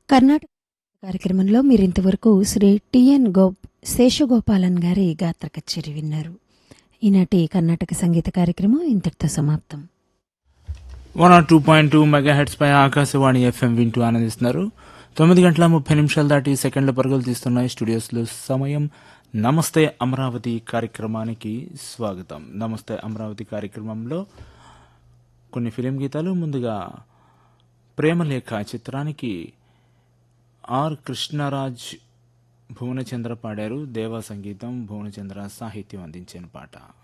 కర్ణాటక కార్యక్రమంలో మీరు ఇంతవరకు శ్రీ టిఎన్ గో శేషగోపాలన్ గారి గాత్ర కచేరి విన్నారు ఈనాటి కర్ణాటక సంగీత కార్యక్రమం ఇంతటితో సమాప్తం one or two point two megahertz పై ఆకాశవాణి ఎఫ్ఎం వింటూ ఆనందిస్తున్నారు తొమ్మిది గంటల ముప్పై నిమిషాలు దాటి సెకండ్ల పరుగులు తీస్తున్నాయి స్టూడియోస్లో సమయం నమస్తే అమరావతి కార్యక్రమానికి స్వాగతం నమస్తే అమరావతి కార్యక్రమంలో కొన్ని ఫిలిం గీతాలు ముందుగా ప్రేమలేఖ చిత్రానికి ఆర్ కృష్ణరాజ్ భువనచంద్ర పాడారు దేవా సంగీతం భువనచంద్ర సాహిత్యం అందించిన పాట